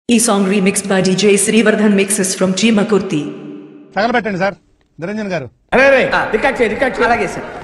ఈ song remix by DJ Srivardhan mixes from Chimakurthi తగలబెట్టండి sir Niranjan garu అరే రే రికార్డ్ చేయి రికార్డ్ చేయి అలాగే సార్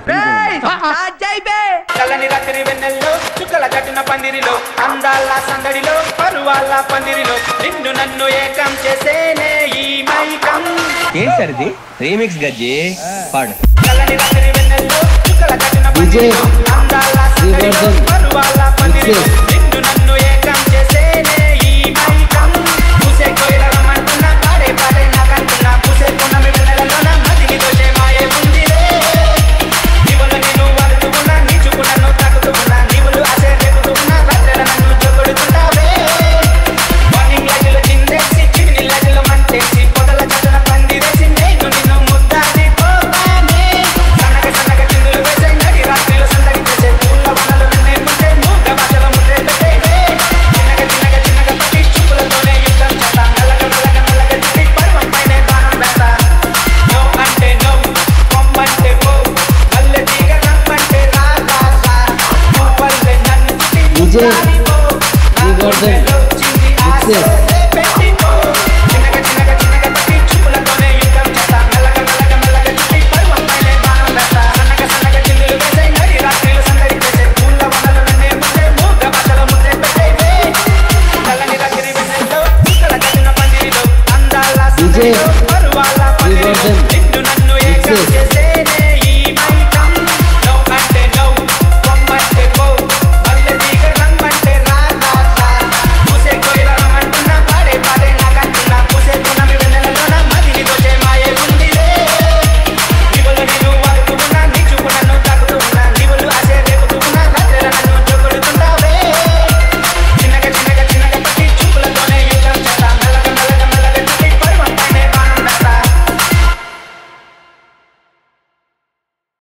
చల్లని రాత్రి వెన్నెల్లో చుక్కల కట్టిన పందిరిలో అందాల సందడిలో పరువాల పందిరిలో నిన్ను నన్ను ఏకం చేసేనే ఈ మైకం ఏంటి సార్ ఇది రీమిక్స్ గజ్జి పాడు చల్లని రాత్రి వెన్నెల్లో చుక్కల కట్టిన పందిరిలో అందాల సందడిలో పరువాల పందిరిలో నిన్ను నన్ను ఏకం చేసేనే ఈ మైకం పూసే కోయిల రమ్మంటున్నా పాడే పాడే నాకంటున్నా పూసే పున్నమి వెన్నెలలోన మదిని దోషే మాయే ఉందిరే నీవులు నేను వాడుతూ ఉన్నా నీ చూపు నన్ను తాకుతూ ఉన్నా నీవులు ఆశ రేపుతూ ఉన్నా రాత్రిలో నన్ను చొక్కడుతుంటావే మార్నింగ్ లైట్లో చిందేసి చిన్ని లైట్లో మంటేసి పొదల చట్టన పందిరేసి నేను నిన్ను ముద్దాడి పోతానే సన్నగ సన్నగ చిందులు వేసే నడి రాత్రిలో సందడి చేసే పూల వనలు నన్నే ముందే మూగ భాషలో ముద్రే పెట్టేవే చిన్నగ చిన్నగ చిన్నగ పట్టి చూపులతోనే యుద్ధం చేస్తా మెల్లగ మెల్లగ మెల్లగ చిట్టి పర్వం పైనే బాణం వేస్తా నో అంటే నో పొమ్మంటే పో మల్లె తీగ రమ్మంటే రా రా రా నువ్వల్లే నన్ను చిట్టి ముద్దాడి పో నా గుండెలో చింది ఆశ